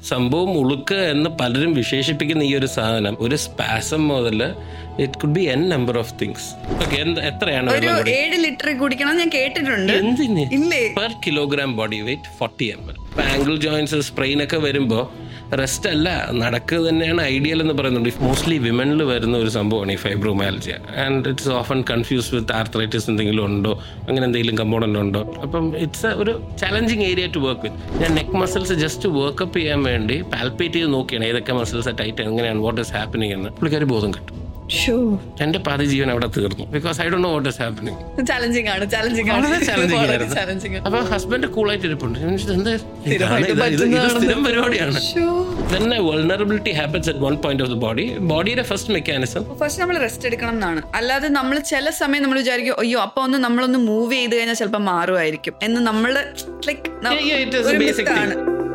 സംഭവം ഉളുക്ക് എന്ന് പലരും വിശേഷിപ്പിക്കുന്ന ഈ ഒരു സാധനം ഒരു സ്പാസം മുതൽ it could be n number of things okay എത്രയാണ് ഒരു വെള്ളം കുടി ഏഴ് ലിറ്റർ കുടിക്കണം ഞാൻ കേട്ടിട്ടുണ്ട് എന്തിന് ഇല്ലേ per kilogram body weight forty M L ankle joints sprain ഒക്കെ വരുമ്പോൾ റെസ്റ്റ് അല്ല നടക്കുക തന്നെയാണ് ഐഡിയൽ എന്ന് പറയുന്നുണ്ട് മോസ്റ്റ്ലി വിമനിൽ വരുന്ന ഒരു സംഭവമാണ് ഈ fibromyalgia and it's often confuse with arthritis എന്തെങ്കിലും ഉണ്ടോ അങ്ങനെ എന്തെങ്കിലും കമ്പോണൻ്റ് ഉണ്ടോ അപ്പം ഇറ്റ്സ് ഒരു challenging area to work with ഞാൻ നെക്ക് മസിൽസ് ജസ്റ്റ് വർക്കപ്പ് ചെയ്യാൻ വേണ്ടി പാൽപ്പേറ്റ് ചെയ്ത് നോക്കിയാണ് ഏതൊക്കെ മസിൽസ് ടൈറ്റ് എങ്ങനെയാണ് വാട്ട് ഇസ് ഹാപ്പനിങ് എന്ന് പുള്ളിക്കാർ ബോധം കിട്ടും എൻ്റെ പാതി ജീവൻ അവിടെ തീർന്നു because I Dr know what is happening challenging ആണ് ചലഞ്ചിങ് ആണ് വളരെ challenging വളരെ ആയിരുന്നു. challenging ആണ്. അപ്പൊ ഹസ്ബൻഡ് കൂളായിട്ട് ഇരിപ്പുണ്ട് ഞാൻ ചോദിച്ചു, എന്താ സ്ഥിരമായിട്ട് ഇതാണ് ഇത്? ഇത് ഇത് പറ്റുന്നതാണെന്ന്. സ്ഥിരം പരിപാടിയാണ് ശോ. തന്നെ vulnerability happens at one point of the body ബോഡിയുടെ ഫസ്റ്റ് മെക്കാനിസം ഫസ്റ്റ് നമ്മൾ റെസ്റ്റ് എടുക്കണം എന്നാണ് അല്ലാതെ നമ്മൾ ചില സമയം നമ്മൾ വിചാരിക്കും അയ്യോ അപ്പൊ ഒന്ന് നമ്മളൊന്ന് മൂവ് ചെയ്ത് കഴിഞ്ഞാൽ ചിലപ്പോൾ മാറുമായിരിക്കും എന്ന് നമ്മൾ like Yeah, yeah, it is a basic thing.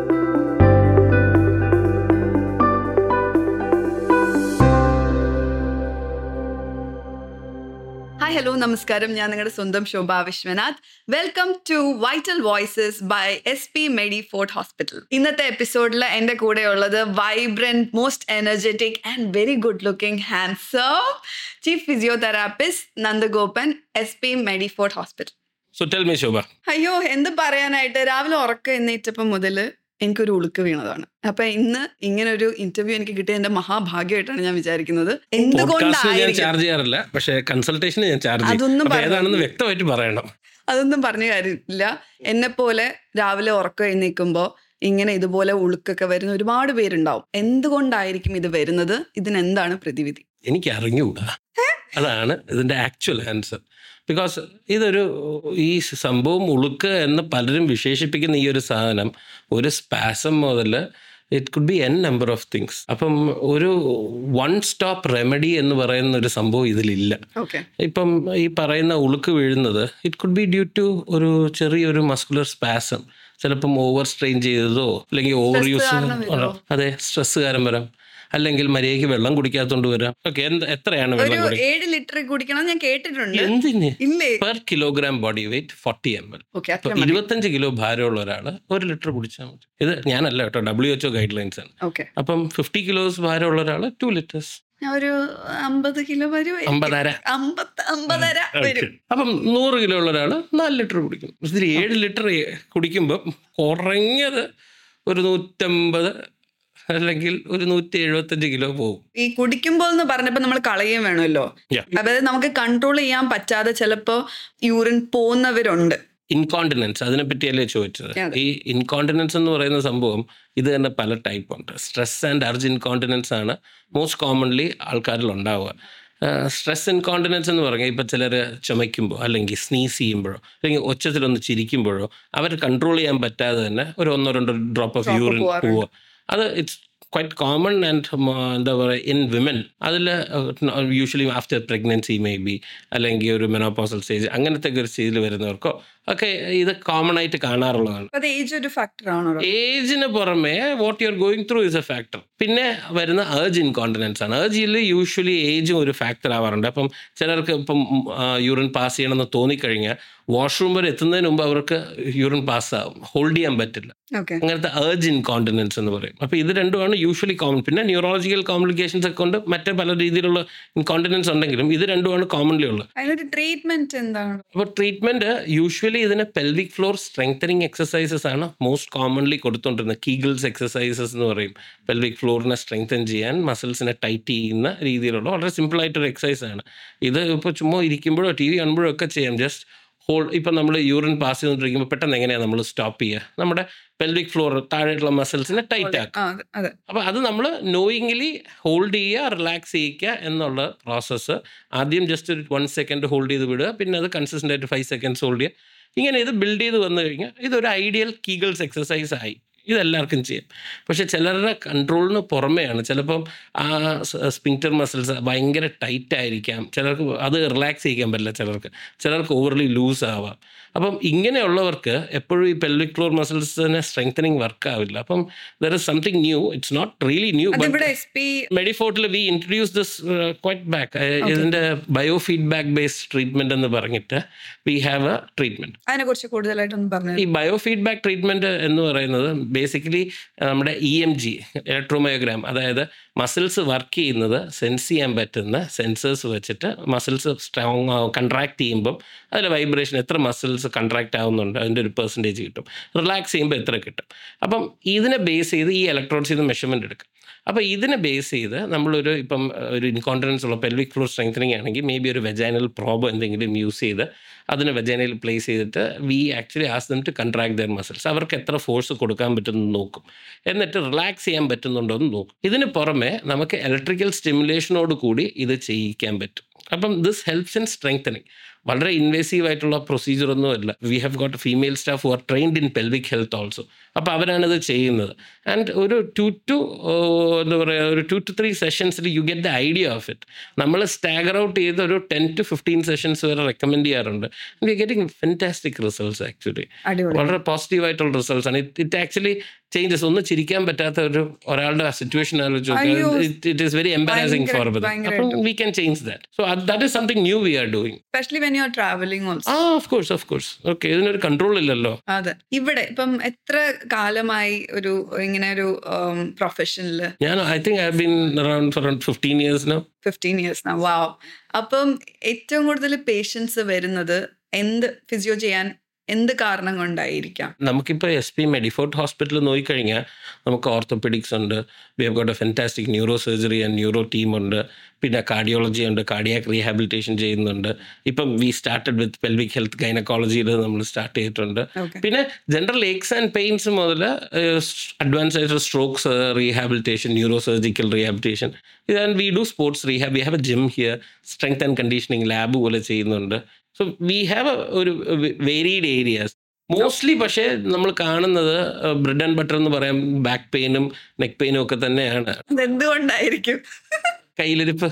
Hi hello നമസ്കാരം ഞാൻ നിങ്ങളുടെ സ്വന്തം Shobha Viswanath welcome to vital voices by S P Medifort hospital ഇന്നത്തെ എപ്പിസോഡിൽ എൻ്റെ കൂടെയുള്ളത് vibrant most energetic and very good looking handsome chief physiotherapist Nandagopan S P Medifort hospital so tell me Shobha അയ്യോ എന്ത് പറയാനായിട്ട് രാവിലെ ഉറക്കം എണ്ണീറ്റപ്പം മുതൽ എനിക്കൊരു ഉളുക്ക് വീണതാണ് അപ്പൊ ഇന്ന് ഇങ്ങനെ ഒരു ഇന്റർവ്യൂ എനിക്ക് കിട്ടിയ എന്റെ മഹാഭാഗ്യമായിട്ടാണ് ഞാൻ വിചാരിക്കുന്നത് പോഡ്കാസ്റ്റിന് ഞാൻ എന്തുകൊണ്ടായിരിക്കും ചാർജ് ചെയ്യാറില്ല പക്ഷേ കൺസൾട്ടേഷന് ഞാൻ ചാർജ് ചെയ്യും അതൊന്നും അപ്പൊ പറഞ്ഞില്ല. ഏതാണെന്ന് വ്യക്തമായിട്ട് പറയണം അതൊന്നും പറഞ്ഞ കാര്യമില്ല എന്നെ പോലെ രാവിലെ ഉറക്കം എഴുന്നേൽക്കുമ്പോൾ ഇങ്ങനെ ഇതുപോലെ ഉളുക്കൊക്കെ വരുന്ന ഒരുപാട് പേരുണ്ടാവും എന്തുകൊണ്ടായിരിക്കും ഇത് വരുന്നത് ഇതിനെന്താണ് പ്രതിവിധി എനിക്ക് അറിഞ്ഞുകൂടാ അതാണ് ഇതിന്റെ ആക്ച്വൽ ആൻസർ ബിക്കോസ് ഇതൊരു ഈ സംഭവം ഉളുക്ക് എന്ന് പലരും വിശേഷിപ്പിക്കുന്ന ഈ ഒരു സാധനം ഒരു സ്പാസം മുതൽ it could be n number of things അപ്പം ഒരു വൺ സ്റ്റോപ്പ് റെമഡി എന്ന് പറയുന്ന ഒരു സംഭവം ഇതിലില്ല ഓക്കെ ഇപ്പം ഈ പറയുന്ന ഉളുക്ക് വീഴുന്നത് it could be due to ഒരു ചെറിയൊരു മസ്കുലർ സ്പാസം ചിലപ്പം ഓവർ സ്ട്രെയിൻ ചെയ്തതോ അല്ലെങ്കിൽ ഓവർ യൂസ് കാരണം വരുമോ? അതെ സ്ട്രെസ് കാരണം വരാം അല്ലെങ്കിൽ മര്യാദയ്ക്ക് വെള്ളം കുടിക്കാത്തോണ്ട് വരാം ഓക്കെ എത്രയാണ് ഒരു വെള്ളം കുടി ഏഴ് ലിറ്റർ കുടിക്കണം ഞാൻ കേട്ടിട്ടുണ്ട് എന്തിന് ഇല്ലേ per kilogram body weight forty M L okay ഇപ്പൊ അത്ര മതി ഇരുപത്തഞ്ച് കിലോ ഭാരമുള്ള ഒരാൾ ഒരു ലിറ്റർ കുടിച്ചാൽ മതി ഇത് ഞാനല്ല കേട്ടോ ഡബ്ല്യു എച്ച്ഒ ഗൈഡ് ലൈൻസ് ആണ് ഓക്കെ അപ്പം ഫിഫ്റ്റി കിലോസ് ഭാരമുള്ള ഒരാൾ ടു ലിറ്റേഴ്സ് ഞാൻ ഒരു അമ്പത് കിലോ വരും അമ്പതര അമ്പത് അമ്പതര വരും അപ്പം നൂറ് കിലോ ഉള്ള ഒരാൾ നാല് ലിറ്റർ കുടിക്കും ഇതിൽ ഏഴ് ലിറ്റർ കുടിക്കുമ്പോൾ കുറഞ്ഞത് ഒരു നൂറ്റമ്പത് അല്ലെങ്കിൽ ഒരു നൂറ്റി എഴുപത്തഞ്ച് കിലോ പോകും ഈ കുടിക്കുമ്പോൾ എന്ന് പറഞ്ഞപ്പോ നമ്മൾ കളയുകയും വേണമല്ലോ Yeah. അതായത് നമുക്ക് കൺട്രോൾ ചെയ്യാൻ പറ്റാതെ ചിലപ്പോ യൂറിൻ പോകുന്നവരുണ്ട് ഇൻകോണ്ടിനൻസ് അതിനെ പറ്റിയല്ലേ ചോദിച്ചത് അതെ. ഈ ഇൻകോണ്ടിനൻസ് എന്ന് പറയുന്ന സംഭവം ഇത് തന്നെ പല ടൈപ്പ് ഉണ്ട് സ്ട്രെസ് ആൻഡ് അർജ് ഇൻകോണ്ടിനൻസ് ആണ് മോസ്റ്റ് കോമൺലി ആൾക്കാരിൽ ഉണ്ടാവുക സ്ട്രെസ് ഇൻകോണ്ടിനൻസ് എന്ന് പറഞ്ഞാൽ ഇപ്പം ചിലർ ചുമയ്ക്കുമ്പോൾ അല്ലെങ്കിൽ സ്നീസ് ചെയ്യുമ്പോഴോ അല്ലെങ്കിൽ ഒച്ചത്തിലൊന്ന് ചിരിക്കുമ്പോഴോ അവർ കൺട്രോൾ ചെയ്യാൻ പറ്റാതെ തന്നെ ഒരു ഒന്നോ രണ്ടോ ഡ്രോപ്പ് ഓഫ് Drop യൂറിൻ പോവാറുണ്ട്. പോവുക അത് ഇറ്റ്സ് ക്വൈറ്റ് കോമൺ ആൻഡ് എന്താ പറയുക ഇൻ വിമൻ അതിൽ usually after pregnancy may be അല്ലെങ്കിൽ ഒരു മെനോപോസൽ സ്റ്റേജ് അങ്ങനത്തെ ഒക്കെ ഒരു സ്റ്റേജിൽ വരുന്നവർക്കോ ഒക്കെ ഇത് കോമൺ ആയിട്ട് കാണാറുള്ളതാണ് അത് ഏജ് ഒരു ഫാക്ടർ ആണോ ഏജിന് പുറമെ what you are going through is a factor പിന്നെ വരുന്ന ഏർജ് ഇൻകോണ്ടിനൻസ് ആണ് ഏർജിൽ യൂഷ്വലി ഏജും ഒരു ഫാക്ടർ ആവാറുണ്ട് അപ്പം ചിലർക്ക് ഇപ്പം യൂറിൻ പാസ് ചെയ്യണമെന്ന് തോന്നിക്കഴിഞ്ഞാൽ വാഷ്റൂം വരെ എത്തുന്നതിന് മുമ്പ് അവർക്ക് യൂറിൻ പാസ് ആവും ഹോൾഡ് ചെയ്യാൻ പറ്റില്ല ഓക്കെ അങ്ങനത്തെ ഏർജ് ഇൻകോണ്ടിനൻസ് എന്ന് പറയും അപ്പോൾ ഇത് രണ്ടുമാണ് യൂഷ്വലി കോമൺ പിന്നെ ന്യൂറോളജിക്കൽ കോംപ്ലിക്കേഷൻസ് ഒക്കെ കൊണ്ട് മറ്റേ പല രീതിയിലുള്ള ഇൻകോണ്ടിനൻസ് ഉണ്ടെങ്കിലും ഇത് രണ്ടുമാണ് കോമൺലി ഉള്ളത് അതിനൊരു ട്രീറ്റ്മെന്റ് എന്താണ് അപ്പോൾ ട്രീറ്റ്മെന്റ് യൂഷ്വലി ഇതിന് പെൽവിക് ഫ്ലോർ സ്ട്രെങ്തനിങ് എക്സസൈസസ് ആണ് മോസ്റ്റ് കോമൺലി കൊടുത്തുകൊണ്ടിരുന്നത് കീഗിൾസ് എക്സസൈസസ് എന്ന് പറയും പെൽവിക് ഫ്ലോറിനെ സ്ട്രെങ്തൻ ചെയ്യാൻ മസിൽസിനെ ടൈറ്റ് ചെയ്യുന്ന രീതിയിലുള്ള വളരെ സിമ്പിൾ ആയിട്ടൊരു എക്സസൈസ് ആണ് ഇത് ഇപ്പോൾ ചുമ്മാ ഇരിക്കുമ്പോഴോ ടി വി കാണുമ്പോഴോ ഒക്കെ ചെയ്യാം ജസ്റ്റ് ഹോൾ ഇപ്പം നമ്മൾ യൂറിൻ പാസ് ചെയ്തുകൊണ്ടിരിക്കുമ്പോൾ പെട്ടെന്ന് എങ്ങനെയാണ് നമ്മൾ സ്റ്റോപ്പ് ചെയ്യുക നമ്മുടെ പെൽവിക് ഫ്ലോർ താഴെയുള്ള മസിൽസിനെ ടൈറ്റ് ആക്കുക ആ അതെ, അതെ അപ്പോൾ അത് നമ്മൾ നോയിങ്ലി ഹോൾഡ് ചെയ്യുക റിലാക്സ് ചെയ്യിക്കുക എന്നുള്ള പ്രോസസ്സ് ആദ്യം ജസ്റ്റ് ഒരു വൺ സെക്കൻഡ് ഹോൾഡ് ചെയ്ത് വിടുക പിന്നെ അത് കൺസിസ്റ്റൻ്റ് ആയിട്ട് ഫൈവ് സെക്കൻഡ്സ് ഹോൾഡ് ചെയ്യുക ഇങ്ങനെ ഇത് ബിൽഡ് ചെയ്ത് വന്നു കഴിഞ്ഞാൽ ഇതൊരു ഐഡിയൽ കീഗിൾസ് എക്സസൈസ് ആയി ഇതെല്ലാവർക്കും ചെയ്യാം പക്ഷെ ചിലരുടെ കൺട്രോളിന് പുറമെയാണ് ചിലപ്പം ആ സ്പിങ്റ്റർ മസിൽസ് ഭയങ്കര ടൈറ്റ് ആയിരിക്കാം ചിലർക്ക് അത് റിലാക്സ് ചെയ്യിക്കാൻ പറ്റില്ല ചിലർക്ക് ചിലർക്ക് ഓവർലി ലൂസ് ആവാം അപ്പം ഇങ്ങനെയുള്ളവർക്ക് എപ്പോഴും ഈ പെൽവിക് ഫ്ലോർ മസിൽസിന് സ്ട്രെങ്തനിങ് വർക്ക് ആവില്ല അപ്പം there is something new it's not really new അതിവിടെ എസ് പി മെഡിഫോർട്ടിൽ we introduce this quite back ഇതിന്റെ ബയോ ഫീഡ്ബാക്ക് ബേസ്ഡ് ട്രീറ്റ്മെന്റ് എന്ന് പറഞ്ഞിട്ട് വി ഹാവ് എ ട്രീറ്റ്മെന്റ് അതിനെ കുറിച്ച് കൂടുതലായിട്ടൊന്ന് പറഞ്ഞു ഈ ബയോ ഫീഡ്ബാക്ക് ട്രീറ്റ്മെന്റ് എന്ന് പറയുന്നത് ബേസിക്കലി നമ്മുടെ ഇ എം ജി ഇലക്ട്രോമയോഗ്രാം അതായത് മസിൽസ് വർക്ക് ചെയ്യുന്നത് സെൻസ് ചെയ്യാൻ പറ്റുന്ന സെൻസേഴ്സ് വെച്ചിട്ട് മസിൽസ് സ്ട്രോങ് കൺട്രാക്ട് ചെയ്യുമ്പം അതിൽ വൈബ്രേഷൻ എത്ര മസിൽസ് കൺട്രാക്ട് ആവുന്നുണ്ട് അതിൻ്റെ ഒരു പെർസെൻറ്റേജ് കിട്ടും റിലാക്സ് ചെയ്യുമ്പോൾ എത്ര കിട്ടും അപ്പം ഇതിനെ ബേസ് ചെയ്ത് ഈ ഇലക്ട്രോഡ്സിൽ നിന്ന് മെഷർമെൻറ്റ് എടുക്കും അപ്പോൾ ഇതിനെ ബേസ് ചെയ്ത് നമ്മളൊരു ഇപ്പം ഒരു ഇൻകോൺഫിഡൻസ് ഉള്ള പെൽവിക് ഫ്ലോർ സ്ട്രെങ്തനിങ് ആണെങ്കിൽ മേ ബി ഒരു വെജൈനൽ പ്രോബ് എന്തെങ്കിലും യൂസ് ചെയ്ത് അതിന് വെജൈനയിൽ പ്ലേസ് ചെയ്തിട്ട് we actually ask them to contract their muscles അവർക്ക് എത്ര ഫോഴ്സ് കൊടുക്കാൻ പറ്റുമെന്ന് നോക്കും എന്നിട്ട് റിലാക്സ് ചെയ്യാൻ പറ്റുന്നുണ്ടോ എന്ന് നോക്കും ഇതിന് പുറമെ നമുക്ക് ഇലക്ട്രിക്കൽ സ്റ്റിമുലേഷനോട് കൂടി ഇത് ചെയ്യിക്കാൻ പറ്റും അപ്പം ദിസ് ഹെൽപ്സ് ഇൻ സ്ട്രെങ്തനിങ് വളരെ ഇൻവേസീവ് ആയിട്ടുള്ള പ്രൊസീജിയർ ഒന്നും അല്ല we have got female staff who are trained in pelvic health also അപ്പോൾ അവരാണിത് ചെയ്യുന്നത് ആൻഡ് ഒരു ടു ടു എന്താ പറയുക ഒരു ടു ടു ത്രീ സെഷൻസിൽ you get the idea of it നമ്മൾ സ്റ്റാഗർ ഔട്ട് ചെയ്ത് ഒരു ടെൻ ടു ഫിഫ്റ്റീൻ സെഷൻസ് വരെ റെക്കമെൻഡ് ചെയ്യാറുണ്ട് we getting fantastic results actually അടിപൊളി വളരെ പോസിറ്റീവ് ആയിട്ടുള്ള റിസൾട്ട്സ് ആണ് ഇറ്റ് ആക്ച്വലി ചേഞ്ചസ് ഒന്ന് ചിരിക്കാൻ പറ്റാത്ത ഒരു ഒരാളുടെ സിറ്റുവേഷൻ ആലോചിച്ച് അയ്യോ. It is very embarrassing for ഭയങ്കര- അപ്പം we can change that so that is something new we are doing especially when you are travelling also ah of course of course okay ഇതിനൊരു കൺട്രോൾ ഇല്ലല്ലോ അതെ ഇവിടെ ഇപ്പം എത്ര കാലമായി ഒരു ഇങ്ങനെ ഒരു പ്രൊഫഷനിൽ ഞാൻ I think I been around for fifteen years no fifteen years wow അപ്പം ഏറ്റവും കൂടുതൽ പേഷ്യൻസ് വരുന്നത് എന്ത് ഫിസിയോ ചെയ്യാൻ എന്ത് കാരണം കൊണ്ടായിരിക്കാം നമുക്കിപ്പോൾ എസ് പി മെഡിഫോർട്ട് ഹോസ്പിറ്റലിൽ നോക്കിക്കഴിഞ്ഞാൽ നമുക്ക് ഓർത്തോപെഡിക്സ് ഉണ്ട് we have got a fantastic neuro surgery and neuro ടീമുണ്ട് പിന്നെ കാർഡിയോളജി ഉണ്ട് കാർഡിയാക് റീഹാബിലിറ്റേഷൻ ചെയ്യുന്നുണ്ട് ഇപ്പം we started with pelvic health ഗൈനക്കോളജിയിൽ നമ്മൾ സ്റ്റാർട്ട് ചെയ്തിട്ടുണ്ട് ഓക്കെ പിന്നെ ജനറൽ ഏക്സ് ആൻഡ് പെയിൻസ് മുതൽ അഡ്വാൻസ് ആയിട്ട് strokes rehabilitation neuro surgical rehabilitation and we do sports rehab we have a gym here strength and conditioning lab പോലെ ചെയ്യുന്നുണ്ട് so we have ഒരു varied areas mostly പക്ഷേ നമ്മൾ കാണുന്നത് bread and butter എന്ന് പറയാം ബാക്ക് പെയിനും നെക്ക് പെയിനും ഒക്കെ തന്നെയാണ് അതെന്തുകൊണ്ടായിരിക്കും കയ്യിലിരിപ്പ്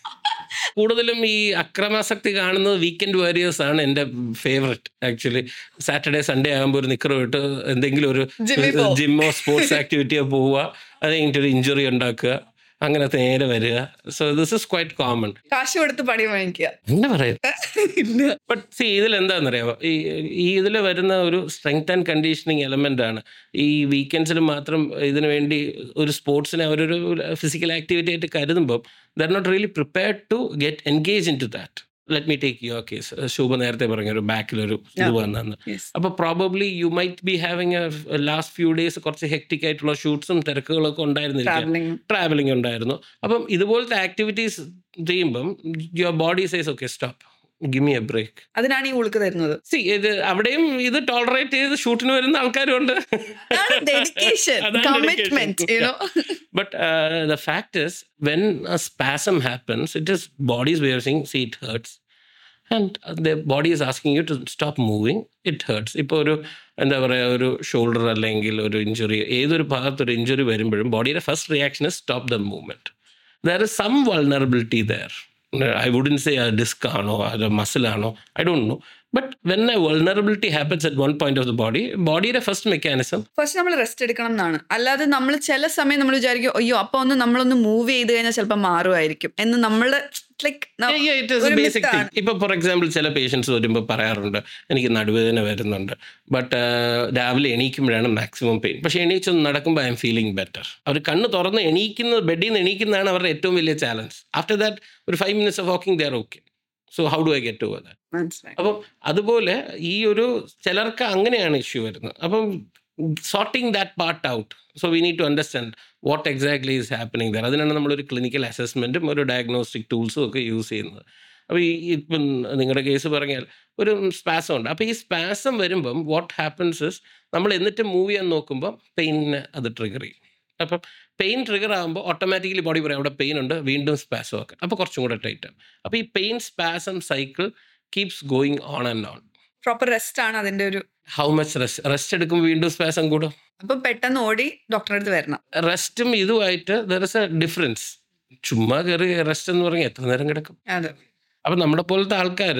കൂടുതലും ഈ അക്രമാസക്തി കാണുന്നത് വീക്കെൻഡ് വാരിയേഴ്സ് ആണ് എൻ്റെ ഫേവററ്റ് ആക്ച്വലി സാറ്റർഡേ സൺഡേ ആകുമ്പോൾ ഒരു നിക്കർ വിട്ട് എന്തെങ്കിലും ഒരു ജിമ്മിൽ പോവും. ജിമ്മോ സ്പോർട്സ് ആക്ടിവിറ്റിയോ പോവുക അത് കഴിഞ്ഞിട്ട് ഒരു ഇഞ്ചുറി ഉണ്ടാക്കുക അങ്ങനെ നേരെ വരിക so this is quite common കാശ് കൊടുത്ത് പണി വാങ്ങിക്കുക അങ്ങനെ പറയാം ഇല്ല ബട്ട് സി ഇതിൽ എന്താണെന്നറിയാമോ ഈ ഈ ഇതിൽ വരുന്ന ഒരു സ്ട്രെങ്ത് ആൻഡ് കണ്ടീഷനിങ് എലമെന്റ് ആണ് ഈ വീക്കെൻഡ്സിൽ മാത്രം ഇതിനു വേണ്ടി ഒരു സ്പോർട്സിനെ അവരൊരു ഫിസിക്കൽ ആക്ടിവിറ്റി ആയിട്ട് കരുതുമ്പം they're not really prepared to get engage into that let me take your case Shubha നേരത്തെ പറഞ്ഞ ഒരു ബാക്കിലൊരു ഇത് Yeah. വന്നെന്ന് യെസ് അപ്പോൾ probably you might be having last few days കുറച്ച് ഹെക്ടിക് ആയിട്ടുള്ള ഷൂട്ട്സും തിരക്കുകളൊക്കെ ഉണ്ടായിരുന്നിരിക്കാം ട്രാവലിംഗ് ട്രാവലിംഗ് ഉണ്ടായിരുന്നു അപ്പം ഇതുപോലത്തെ ആക്ടിവിറ്റീസ് ചെയ്യുമ്പം your body says okay stop give me a break അതിനാണ് ഈ ഉളുക്ക് തരുന്നത് സി ഇത് അവിടെയും ഇത് ടോളറേറ്റ് ചെയ്ത് ഷൂട്ടിന് വരുന്ന ആൾക്കാരുണ്ട് ഡെഡിക്കേഷൻ അതാണ് commitment dedication. You know But uh, the fact is, when a spasm happens, it is body's way of saying, see, it hurts. And uh, the body is asking you to stop moving, it hurts. ഇപ്പോൾ ഒരു എന്താ പറയുക ഒരു shoulder അല്ലെങ്കിൽ ഒരു injury ഏതൊരു ഭാഗത്തൊരു injury വരുമ്പോഴും ബോഡിയുടെ first reaction is stop the movement there is some vulnerability there I wouldn't say ah disc ആണോ അത് മസിലാണോ I don't know but when a vulnerability happens at one point of the body ബോഡിയുടെ first mechanism first നമ്മൾ rest എടുക്കണം എന്നാണ് അല്ലാതെ നമ്മൾ ചില സമയം നമ്മൾ വിചാരിക്കും അയ്യോ അപ്പൊ ഒന്ന് നമ്മളൊന്ന് മൂവ് ചെയ്ത് കഴിഞ്ഞാൽ ചിലപ്പോൾ മാറുമായിരിക്കും എന്ന് നമ്മൾ ലൈക്ക് ഒരു ബേസിക് myth ആണ്. ഇപ്പൊ ഫോർ എക്സാമ്പിൾ ചില പേഷ്യൻസ് വരുമ്പോൾ പറയാറുണ്ട് എനിക്ക് നടുവേദന വരുന്നുണ്ട് ബട്ട് രാവിലെ എണീക്കുമ്പോഴാണ് മാക്സിമം പെയിൻ പക്ഷെ എണീച്ചൊന്ന് നടക്കുമ്പോൾ ഐ എം ഫീലിംഗ് ബെറ്റർ അവർ കണ്ണ് തുറന്ന് എണീക്കുന്നത് ബെഡിൽ നിന്ന് എണീക്കുന്നതാണ് അവരുടെ ഏറ്റവും വലിയ ചാലഞ്ച് ആഫ്റ്റർ ദാറ്റ് ഒരു five minutes of walking there okay so how do I get over that മനസ്സിലായി അപ്പം അതുപോലെ ഈ ഒരു ചിലർക്ക് അങ്ങനെയാണ് ഇഷ്യൂ വരുന്നത് അപ്പം sorting that part out so we need to understand what exactly is happening there അതിനാണ് നമ്മളൊരു ക്ലിനിക്കൽ അസസ്മെൻറ്റും ഒരു ഡയഗ്നോസ്റ്റിക് ടൂൾസും ഒക്കെ യൂസ് ചെയ്യുന്നത് അപ്പോൾ ഈ ഇപ്പം നിങ്ങളുടെ കേസ് പറഞ്ഞാൽ ഒരു സ്പാസം ഉണ്ട് അപ്പോൾ ഈ സ്പാസം വരുമ്പം വാട്ട് ഹാപ്പൻസ് ഇസ് നമ്മൾ എന്നിട്ട് മൂവ് ചെയ്യാൻ നോക്കുമ്പോൾ പെയിനിനെ അത് ട്രിഗർ ചെയ്യും അപ്പം പെയിൻ ട്രിഗർ ആകുമ്പോൾ ഓട്ടോമാറ്റിക്കലി ബോഡി പറയും അവിടെ പെയിൻ ഉണ്ട് വീണ്ടും സ്പാസം ആക്കാം അപ്പോൾ കുറച്ചും കൂടെ ടൈറ്റ് ആവും അപ്പോൾ ഈ pain spasm cycle keeps going on and on proper rest ആണ് അതിന്റെ ഒരു ഹൗ മച്ച് റെസ്റ്റ് റെസ്റ്റ് എടുക്കുമ്പോൾ വീണ്ടും സ്പാസം കൂടും അപ്പൊ പെട്ടെന്ന് ഓടി ഡോക്ടറെ അടുത്ത് വരണം റെസ്റ്റും ഇതുമായിട്ട് ദർ ഇസ് എ ഡിഫറൻസ് ചുമ്മാ കയറി റെസ്റ്റ് എന്ന് പറഞ്ഞാൽ എത്ര നേരം കിടക്കും അതെ അപ്പം നമ്മുടെ പോലത്തെ ആൾക്കാർ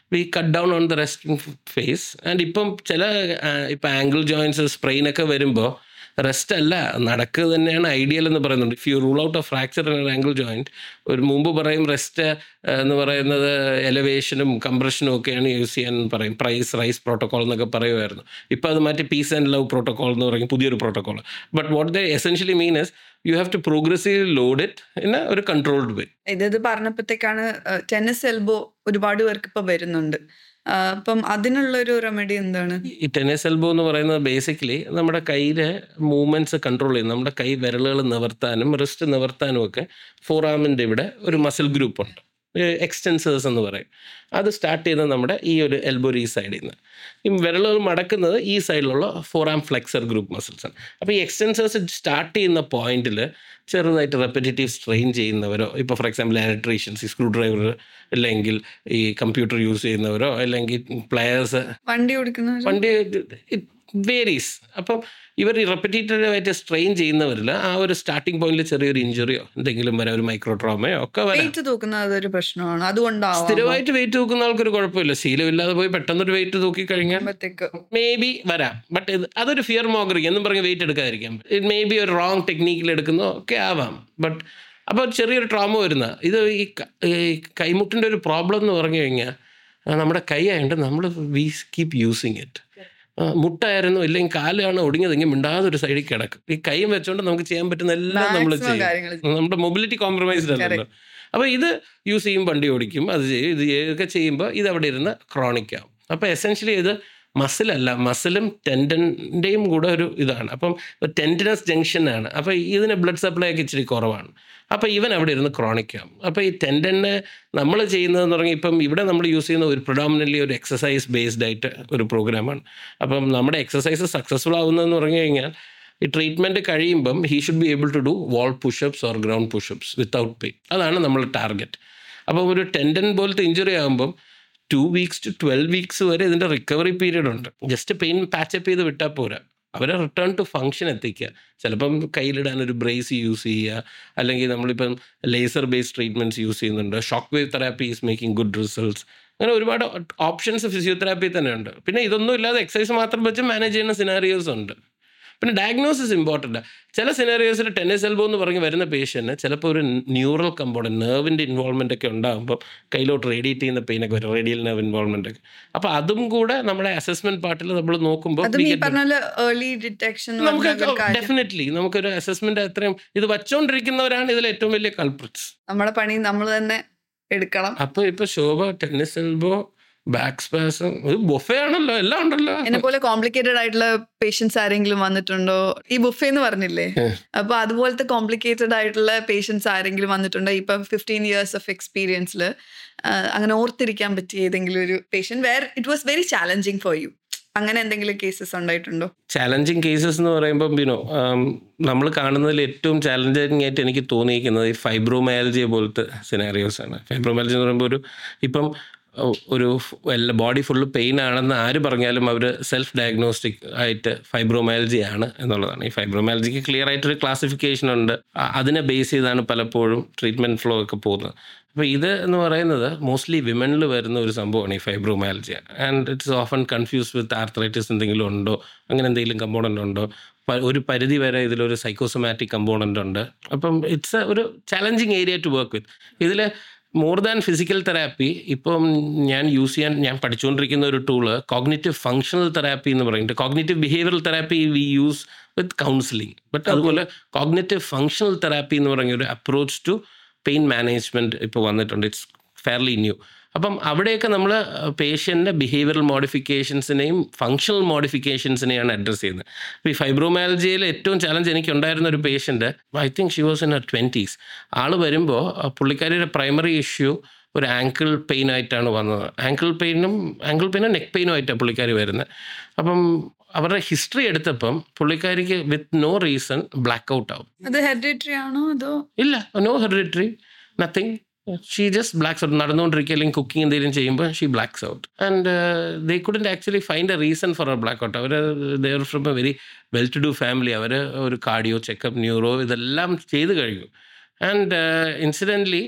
we cut down on the resting phase and ഇപ്പം ചില ഇപ്പം ആംഗിൾ ജോയിൻസ് സ്പ്രെയിൻ ഒക്കെ വരുമ്പോൾ റെസ്റ്റ് അല്ല നടക്കുക തന്നെയാണ് ഐഡിയൽ എന്ന് പറയുന്നുണ്ട് if you rule out of fracture in ankle joint ഒരു മുമ്പ് പറയും റെസ്റ്റ് എന്ന് പറയുന്നത് എലവേഷനും കംപ്രഷനും ഒക്കെയാണ് യൂസ് ചെയ്യാൻ പറയും പ്രൈസ് റൈസ് പ്രോട്ടോകോൾ എന്നൊക്കെ പറയുമായിരുന്നു ഇപ്പോൾ അത് മാറ്റി പീസ് ആൻഡ് ലവ് പ്രോട്ടോകോൾ എന്ന് പറയും പുതിയൊരു protocol but what the essentially mean is you have to progressive load it in ഒരു കൺട്രോൾഡ് വേ ഇത് പറഞ്ഞപ്പോഴത്തേക്കാണ് ടെന്നീസ് എൽബോ ഒരുപാട് പേർക്ക് ഇപ്പൊ വരുന്നുണ്ട് ആ, അപ്പം അതിനുള്ള ഒരു റെമഡി എന്താണ് ഈ ടെന്നീസ് എൽബോ എന്ന് പറയുന്നത് ബേസിക്കലി നമ്മുടെ കയ്യിലെ മൂവ്മെന്റ്സ് കൺട്രോൾ ചെയ്യും നമ്മുടെ കൈ വിരലുകൾ നിവർത്താനും റിസ്റ്റ് നിവർത്താനും ഒക്കെ ഫോറാമിൻ്റെ ഇവിടെ ഒരു മസിൽ ഗ്രൂപ്പ് ഉണ്ട് എക്സ്റ്റൻസേഴ്സ് എന്ന് പറയും അത് സ്റ്റാർട്ട് ചെയ്യുന്നത് നമ്മുടെ ഈ ഒരു എൽബോരി സൈഡിൽ നിന്ന് ഈ വിരലുകൾ മടക്കുന്നത് ഈ സൈഡിലുള്ള ഫോറാം ഫ്ലെക്സർ ഗ്രൂപ്പ് മസിൽസ് ആണ് അപ്പോൾ ഈ എക്സ്റ്റൻസേഴ്സ് സ്റ്റാർട്ട് ചെയ്യുന്ന പോയിന്റിൽ ചെറുതായിട്ട് റെപ്പറ്റേറ്റീവ് സ്ട്രെയിൻ ചെയ്യുന്നവരോ ഇപ്പോൾ ഫോർ എക്സാമ്പിൾ ഇലക്ട്രീഷ്യൻസ് ഈ സ്ക്രൂ ഡ്രൈവർ അല്ലെങ്കിൽ ഈ കമ്പ്യൂട്ടർ യൂസ് ചെയ്യുന്നവരോ അല്ലെങ്കിൽ പ്ലെയേഴ്സ് വണ്ടി ഓടിക്കുന്നവർ വണ്ടി ഇറ്റ് വേരീസ് അപ്പം ഇവർ റെപ്പറ്റേറ്റീവ് ആയിട്ട് സ്ട്രെയിൻ ചെയ്യുന്നവരിൽ ആ ഒരു സ്റ്റാർട്ടിംഗ് പോയിന്റിൽ ചെറിയൊരു ഇഞ്ചുറിയോ എന്തെങ്കിലും വരാം ഒരു മൈക്രോ ട്രോമയോ ഒക്കെ വരാം വെയിറ്റ് തൂക്കുന്നത് അതൊരു പ്രശ്നമാണ് അതുകൊണ്ടാവും സ്ഥിരമായിട്ട് വെയിറ്റ് തൂക്കുന്ന ആൾക്കൊരു കുഴപ്പമില്ല ശീലമില്ലാതെ പോയി പെട്ടെന്നൊരു വെയിറ്റ് തൂക്കി കഴിഞ്ഞാൽ മേ ബി വരാം ബട്ട് ഇത് അതൊരു ഫിയർ മോഗറി എന്നും പറഞ്ഞ് വെയിറ്റ് എടുക്കാതിരിക്കാം ഇറ്റ് മേ ബി ഒരു റോങ് ടെക്നീക്കിൽ എടുക്കുന്നോ ഒക്കെ ആവാം ബട്ട് അപ്പോൾ ചെറിയൊരു ട്രോമ വരുന്ന ഇത് ഈ ക- ഈ കൈമുട്ടിൻ്റെ ഒരു പ്രോബ്ലം എന്ന് പറഞ്ഞു കഴിഞ്ഞാൽ ആ, നമ്മുടെ കൈ ആയതുകൊണ്ട് നമ്മൾ വി കീപ് യൂസിങ് ഇറ്റ് മുട്ടായിരുന്നു ഇല്ലെങ്കിൽ കാലാണ് ഒടിഞ്ഞതെങ്കിൽ മിണ്ടാതെ ഒരു സൈഡിൽ കിടക്കും ഈ കൈ വെച്ചുകൊണ്ട് നമുക്ക് ചെയ്യാൻ പറ്റുന്ന എല്ലാം നമ്മൾ Maximum ചെയ്യും കാര്യങ്ങൾ നമ്മുടെ മൊബിലിറ്റി കോംപ്രമൈസ്ഡ് അല്ലല്ലോ അപ്പോൾ ഇത് യൂസ് ചെയ്യും വണ്ടി ഓടിക്കും അത് ചെയ്യും ഇത് ചെയ്യുകയൊക്കെ ചെയ്യുമ്പോൾ ഇത് അവിടെ ഇരുന്ന് ക്രോണിക് ആവും അപ്പോൾ എസെൻഷ്യലി ഇത് മസിലല്ല മസിലും ടെൻഡൻ്റെയും കൂടെ ഒരു ഇതാണ് അപ്പം ടെൻഡിനസ് ജംഗ്ഷനാണ് അപ്പോൾ ഇതിന് ബ്ലഡ് സപ്ലൈ ഒക്കെ ഇച്ചിരി കുറവാണ് അപ്പോൾ ഇവൻ അവിടെ ഇരുന്ന് ക്രോണിക് ആവും അപ്പോൾ ഈ ടെൻഡന് നമ്മൾ ചെയ്യുന്നതെന്ന് പറഞ്ഞാൽ ഇപ്പം ഇവിടെ നമ്മൾ യൂസ് ചെയ്യുന്ന ഒരു പ്രൊഡോമിനറ്റ്ലി ഒരു എക്സസൈസ് ബേസ്ഡ് ആയിട്ട് ഒരു പ്രോഗ്രാമാണ് അപ്പം നമ്മുടെ എക്സസൈസ് സക്സസ്ഫുൾ ആവുന്നതെന്ന് പറഞ്ഞു കഴിഞ്ഞാൽ ഈ ട്രീറ്റ്മെൻറ്റ് കഴിയുമ്പം he should be able to do wall pushups or ground pushups without pain അതാണ് നമ്മൾ ടാർഗറ്റ് അപ്പോൾ ഒരു ടെൻഡൻ പോലത്തെ ഇഞ്ചുറി ആകുമ്പം two weeks to twelve weeks വരെ ഇതിൻ്റെ റിക്കവറി പീരീഡ് ഉണ്ട് ജസ്റ്റ് പെയിൻ പാച്ചപ്പ് ചെയ്ത് വിട്ടാൽ പോരാ അവരെ റിട്ടേൺ ടു ഫങ്ഷൻ എത്തിക്കുക ചിലപ്പം കയ്യിലിടാൻ ഒരു ബ്രേസ് യൂസ് ചെയ്യുക അല്ലെങ്കിൽ നമ്മളിപ്പം ലേസർ ബേസ്ഡ് ട്രീറ്റ്മെൻറ്റ്സ് യൂസ് ചെയ്യുന്നുണ്ട് shock wave therapy is making good results അങ്ങനെ ഒരുപാട് ഓപ്ഷൻസ് ഫിസിയോതെറാപ്പി തന്നെ ഉണ്ട് പിന്നെ ഇതൊന്നും ഇല്ലാതെ എക്സസൈസ് മാത്രം വെച്ച് മാനേജ് ചെയ്യുന്ന സിനാരിയോസ് ഉണ്ട് പിന്നെ ഡയഗ്നോസിസ് ഇമ്പോർട്ടൻ്റ് ചില സിനാരിയോസിൽ ടെന്നീസ് എൽബോ എന്ന് പറഞ്ഞ് വരുന്ന പേഷ്യന് ചിലപ്പോൾ ഒരു ന്യൂറൽ കമ്പോണൻറ്റ് നെർവിൻ്റെ ഇൻവോൾവ്മെൻ്റ് ഒക്കെ ഉണ്ടാകുമ്പോൾ കയ്യിലോട്ട് റേഡിയേറ്റ് ചെയ്യുന്ന പെയിനൊക്കെ വരും റേഡിയൽ നെർവ് ഇൻവോൾവ്മെൻ്റ് ഒക്കെ അപ്പോൾ അതും കൂടെ നമ്മുടെ അസസ്മെൻറ്റ് പാർട്ടിൽ നമ്മൾ നോക്കുമ്പോൾ അതും ഈ പറഞ്ഞ ഏർലി ഡിറ്റക്ഷൻ നമുക്ക് ഡെഫിനറ്റ്ലി നമുക്കൊരു അസസ്മെന്റ് അത്രയും ഇത് വച്ചുകൊണ്ടിരിക്കുന്നവരാണ് ഇതിൽ ഏറ്റവും വലിയ കൾപ്രിറ്റ്സ് നമ്മുടെ പണി നമ്മൾ തന്നെ എടുക്കണം അപ്പൊ ഇപ്പൊ Shobha tennis elbow back spasm ഇത് ബൊഫേ ആണല്ലോ എല്ലാം ഉണ്ടല്ലോ എന്നെ പോലെ കോംപ്ലിക്കേറ്റഡ് ആയിട്ടുള്ള പേഷ്യൻസ് ആരെങ്കിലും വന്നിട്ടുണ്ടോ ഈ ബുഫേ എന്ന് പറഞ്ഞില്ലേ അപ്പൊ അതുപോലത്തെ കോംപ്ലിക്കേറ്റഡ് ആയിട്ടുള്ള പേഷ്യൻസ് ആരെങ്കിലും വന്നിട്ടുണ്ടോ ഇപ്പം ഫിഫ്റ്റീൻ ഇയേഴ്സ് ഓഫ് എക്സ്പീരിയൻസിൽ അങ്ങനെ ഓർത്തിരിക്കാൻ പറ്റിയ ഏതെങ്കിലും ഒരു patient where it was very challenging for you അങ്ങനെ എന്തെങ്കിലും കേസസ് ഉണ്ടായിട്ടുണ്ടോ ചാലഞ്ചിങ് കേസസ് എന്ന് പറയുമ്പോൾ ബിനോ നമ്മൾ കാണുന്നതിൽ ഏറ്റവും ചാലഞ്ചിങ് ആയിട്ട് എനിക്ക് തോന്നിയിരിക്കുന്നത് ഈ ഫൈബ്രോമയാലജിയ പോലത്തെ സിനാരിയോസ് ആണ് ഫൈബ്രോമയാലജി എന്ന് പറയുമ്പോൾ ഒരു ഇപ്പം ഒ- ഒരു എല്ലാ ബോഡി ഫുള്ള് പെയിൻ ആണെന്ന് ആര് പറഞ്ഞാലും അവർ സെൽഫ് ഡയഗ്നോസ്റ്റിക് ആയിട്ട് ഫൈബ്രോമയാലജി ആണ് എന്നുള്ളതാണ് ഈ ഫൈബ്രോമയാലജിക്ക് ക്ലിയർ ആയിട്ടൊരു ക്ലാസിഫിക്കേഷൻ ഉണ്ട് അ- അതിനെ ബേസ് ചെയ്താണ് പലപ്പോഴും ട്രീറ്റ്മെൻറ്റ് ഫ്ലോ ഒക്കെ പോകുന്നത് അപ്പോൾ ഇത് എന്ന് പറയുന്നത് മോസ്റ്റ്ലി വിമനിൽ വരുന്ന ഒരു സംഭവമാണ് ഈ fibromyalgia and it's often confuse with arthritis എന്തെങ്കിലും ഉണ്ടോ അങ്ങനെ എന്തെങ്കിലും കമ്പോണൻ്റ് ഉണ്ടോ പ- ഒരു പരിധി വരെ ഇതിലൊരു സൈക്കോസൊമാറ്റിക് കമ്പോണൻ്റ് ഉണ്ട് അപ്പം ഇറ്റ്സ് ഒരു challenging area to work with ഇതിൽ മോർ ദാൻ ഫിസിക്കൽ തെറാപ്പി ഇപ്പം ഞാൻ യൂസ് ചെയ്യാൻ ഞാൻ പഠിച്ചുകൊണ്ടിരിക്കുന്ന ഒരു ടൂള് കോഗ്നേറ്റീവ് ഫങ്ഷണൽ തെറാപ്പി എന്ന് പറയുന്നത് cognitive behavioural therapy we use with counselling but അതുപോലെ കോഗ്നേറ്റീവ് ഫങ്ഷണൽ തെറാപ്പി എന്ന് പറഞ്ഞ ഒരു അപ്രോച്ച് ടു പെയിൻ മാനേജ്മെൻറ്റ് ഇപ്പോൾ വന്നിട്ടുണ്ട് ഇറ്റ്സ് ഫെയർലി ന്യൂ അപ്പം അവിടെയൊക്കെ നമ്മൾ പേഷ്യൻ്റെ ബിഹേവിയറൽ മോഡിഫിക്കേഷൻസിനെയും ഫങ്ഷണൽ മോഡിഫിക്കേഷൻസിനെയാണ് അഡ്രസ്സ് ചെയ്യുന്നത് അപ്പോൾ ഈ ഫൈബ്രോമാലജിയിൽ ഏറ്റവും ചലഞ്ച് എനിക്ക് ഉണ്ടായിരുന്ന ഒരു patient I think she was in a twenties ആൾ വരുമ്പോൾ പുള്ളിക്കാരിയുടെ പ്രൈമറി ഇഷ്യൂ ഒരു ആങ്കിൾ പെയിൻ ആയിട്ടാണ് വന്നത് ആങ്കിൾ പെയിനും ആങ്കിൾ പെയിനും നെക്ക് പെയിനും ആയിട്ടാണ് പുള്ളിക്കാരി വരുന്നത് അപ്പം അവരുടെ ഹിസ്റ്ററി എടുത്തപ്പം പുള്ളിക്കാരിക്ക് with no reason black out ആവും അത് ഹെറിഡിറ്ററി ആണോ അതോ ഇല്ല no hereditary nothing she just blacks out നടന്നുകൊണ്ടിരിക്കുക അല്ലെങ്കിൽ കുക്കിംഗ് എന്തെങ്കിലും ചെയ്യുമ്പോൾ she blacks out and they couldn't actually find a reason for a black out അവർ they're from a very well to do family അവർ ഒരു കാർഡിയോ ചെക്കപ്പ് ന്യൂറോ ഇതെല്ലാം ചെയ്ത് കഴിഞ്ഞു ആൻഡ് ഇൻസിഡൻ്റ്ലി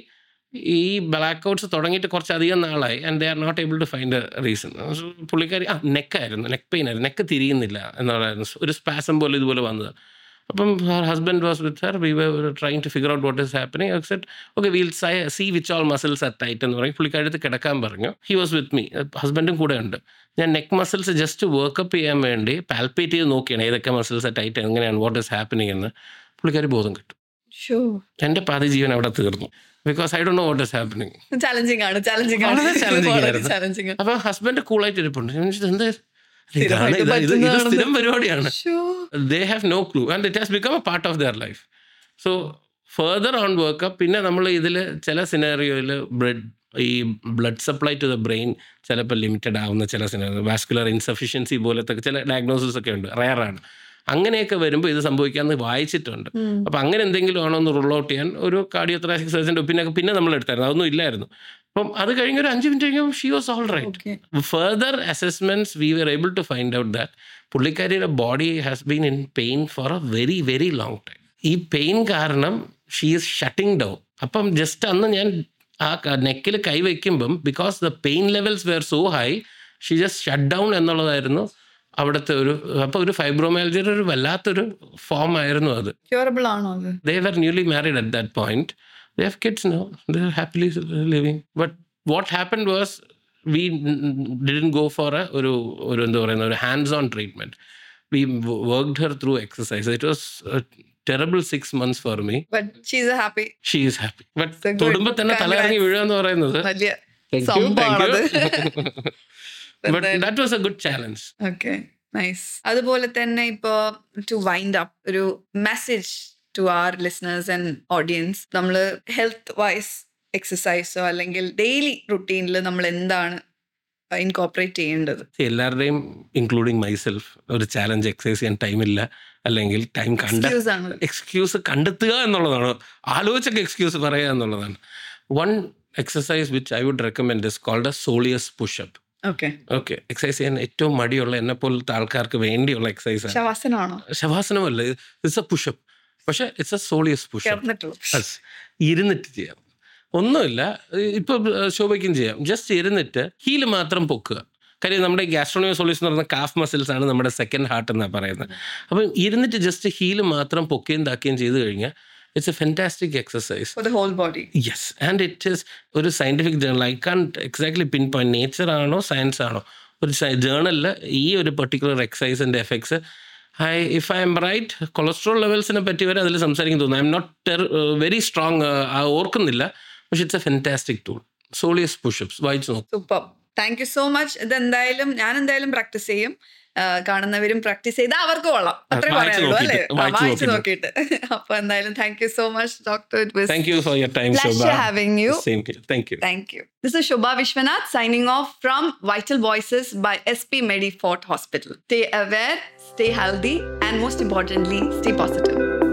ഈ ബ്ലാക്ക് ഔട്ട്സ് തുടങ്ങിയിട്ട് കുറച്ചധികം നാളായി and they are not able to find a reason പുള്ളിക്കാരി ആ നെക്കായിരുന്നു നെക്ക് പെയിൻ ആയിരുന്നു നെക്ക് തിരിയുന്നില്ല എന്നുള്ളതായിരുന്നു ഒരു സ്പാസം പോലെ ഇതുപോലെ വന്നത് അപ്പം husband was with her we were trying to figure out what is happening except okay we'll see which all muscles are tight എന്ന് പറയും പുള്ളിക്കാരത്ത് കിടക്കാൻ പറഞ്ഞു ഹി വാസ് വിത്ത് മീ ഹസ്ബൻഡും കൂടെ ഉണ്ട് ഞാൻ നെക്ക് മസിൽസ് ജസ്റ്റ് വർക്കപ്പ് ചെയ്യാൻ വേണ്ടി പാൽപ്പേറ്റ് ചെയ്ത് നോക്കിയാണ് ഏതൊക്കെ മസിൽസ് ടൈറ്റ് എങ്ങനെയാണ് വാട്ട് ഇസ് ഹാപ്പനിങ് എന്ന് പുള്ളിക്കാരി ബോധം കിട്ടും ഷോ എൻ്റെ പാതി ജീവൻ അവിടെ തീർന്നു because I Dr know what is happening challenging ആണ് ചാലഞ്ചിങ് ആണ് വളരെ challenging ആയിരുന്നു. ചാലഞ്ചിങ് അപ്പൊ ഹസ്ബൻഡ് കൂളായിട്ട് ഇരിപ്പുണ്ട് ഞാൻ ചോദിച്ചു, എന്താ ഇത്? സ്ഥിരമായിട്ട് ഇതാണ് ഇത് ഇത് ഇത് പറ്റുന്നതാണെന്ന്. സ്ഥിരം പരിപാടിയാണ് so they have no clue and it has become a part of their life so further on workup പിന്നെ നമ്മൾ ഇതിൽ ചില സിനാറിയോയിൽ ബ്ലഡ് ഈ blood supply to the brain ചിലപ്പോൾ ലിമിറ്റഡ് ആവുന്ന ചില സിനാറിയോ വാസ്കുലർ ഇൻസഫിഷ്യൻസി പോലത്തെ ചില ഡയഗ്നോസിസ് ഒക്കെ ഉണ്ട് റയറാണ് അങ്ങനെയൊക്കെ വരുമ്പോൾ ഇത് സംഭവിക്കാമെന്ന് വായിച്ചിട്ടുണ്ട് അപ്പം അങ്ങനെ എന്തെങ്കിലും ആണോ എന്ന് റൂൾ ഔട്ട് ചെയ്യാൻ ഒരു കാർഡിയോത്രാസിക് സർജൻ്റെ പിന്നെ പിന്നെ നമ്മൾ എടുത്തായിരുന്നു അതൊന്നും ഇല്ലായിരുന്നു അപ്പം അത് കഴിഞ്ഞ് ഒരു അഞ്ച് മിനിറ്റ് കഴിഞ്ഞപ്പോൾ she was all right okay further assessments we were able to find out that പുള്ളിക്കാരിയുടെ body has been in pain for a very very long time ഈ പെയിൻ കാരണം ഷീ ഈസ് ഷട്ടിങ് ഡൗൺ അപ്പം just അന്ന് ഞാൻ ആ നെക്കിൽ കൈവയ്ക്കുമ്പം because the pain levels were so high she just shut down എന്നുള്ളതായിരുന്നു അവിടുത്തെ ഒരു അപ്പോൾ ഒരു ഫൈബ്രോമാലജിയുടെ ഒരു വല്ലാത്തൊരു ഫോം ആയിരുന്നു അത് ക്യൂറബിൾ ആണോ അത് they were newly married at that point. They have kids now. They're happily living. But what happened was we n- didn't go for a ഒരു ഒരു എന്താ പറയുന്ന ഒരു hands on treatment we worked her through exercise it was terrible six months for me but she's happy she is happy but So good. തൊടുമ്പോൾ തന്നെ തലയിറങ്ങി Congrats. വീഴുക എന്ന് പറയുന്നത് വലിയ Thank you, thank സംഭവമാണത് you. but that was a good challenge. Okay nice അതുപോലെ തന്നെ ഇപ്പോ ടു വൈൻഡ് അപ്പ് ഒരു message to our listeners and audience നമ്മൾ ഹെൽത്ത് വൈസ് എക്സസൈസോ അല്ലെങ്കിൽ ഡെയിലി റുട്ടീനിൽ നമ്മൾ എന്താണ് ഇൻകോപ്പറേറ്റ് ചെയ്യേണ്ടത് എല്ലാവരുടെയും ഇൻക്ലൂഡിങ് മൈസെൽഫ് ഒരു ചാലഞ്ച് എക്സസൈസ് ചെയ്യാൻ ടൈമില്ല അല്ലെങ്കിൽ ടൈം കണ്ട Excuse ആണ് എക്സ്ക്യൂസ് കണ്ടെത്തുക എന്നുള്ളതാണ് ആലോചിച്ചൊക്കെ എക്സ്ക്യൂസ് പറയുക എന്നുള്ളതാണ് one exercise which I would recommend is called a soleus pushup okay okay exercise ചെയ്യാൻ ഏറ്റവും മടിയുള്ള എന്നെ പോലത്തെ ആൾക്കാർക്ക് വേണ്ടിയുള്ള എക്സസൈസ് ആണ് ശവാസനമാണോ ശവാസനമല്ല ഇറ്റ്സ് എ പുഷപ്പ് പക്ഷെ ഇറ്റ്സ് എ സോളിയസ് പുഷപ്പ് കിടന്നിട്ടുള്ളൂ Yes. ഇരുന്നിട്ട് ചെയ്യാം ഒന്നുമില്ല ഇപ്പൊ ശോഭയ്ക്കും ചെയ്യാം ജസ്റ്റ് ഇരുന്നിട്ട് ഹീല് മാത്രം പൊക്കുക കാര്യം നമ്മുടെ ഗ്യാസ്ട്രോണിയോ സോളിസ് എന്ന് പറയുന്ന കാഫ് മസിൽസ് ആണ് നമ്മുടെ സെക്കൻഡ് ഹാർട്ട് എന്നാണ് പറയുന്നത് അപ്പം ഇരുന്നിട്ട് ജസ്റ്റ് ഹീല് മാത്രം പൊക്കുകയും താക്കുകയും ചെയ്ത് കഴിഞ്ഞാൽ it's a fantastic exercise for the whole body yes and it is ഒരു scientific journal I can't exactly pinpoint Nature ആണോ സയൻസ് ആണോ ഒരു ജേണലിൽ ഈ ഒരു പെർട്ടിക്കുലർ എക്സസൈസിൻ്റെ effects I if I'm right cholesterol ലെവൽസിനെ പറ്റി വരെ അതിൽ സംസാരിക്കും തോന്നുന്നു I'm not very strong ഓർക്കുന്നില്ല പക്ഷെ it's a fantastic tool soleus pushups വായിച്ചു നോക്കും super thank you so much ഇത് എന്തായാലും ഞാൻ എന്തായാലും പ്രാക്ടീസ് ചെയ്യും ആ, കാണുന്നവരും പ്രാക്ടീസ് ചെയ്താൽ അവർക്ക് കൊള്ളാം അത്രേ വായിച്ച് പറയാനുള്ളൂ അല്ലേ നോക്കിയിട്ട്, ആ, വായിച്ച് വായിച്ച് നോക്കിയിട്ട് അപ്പൊ എന്തായാലും thank you so much doctor it was thank you for your time pleasure Shobha having you same thank you Thank you. This is Shobha Vishwanath signing off from Vital Voices by SP Medifort Hospital. Stay aware, stay healthy, and most importantly, stay positive.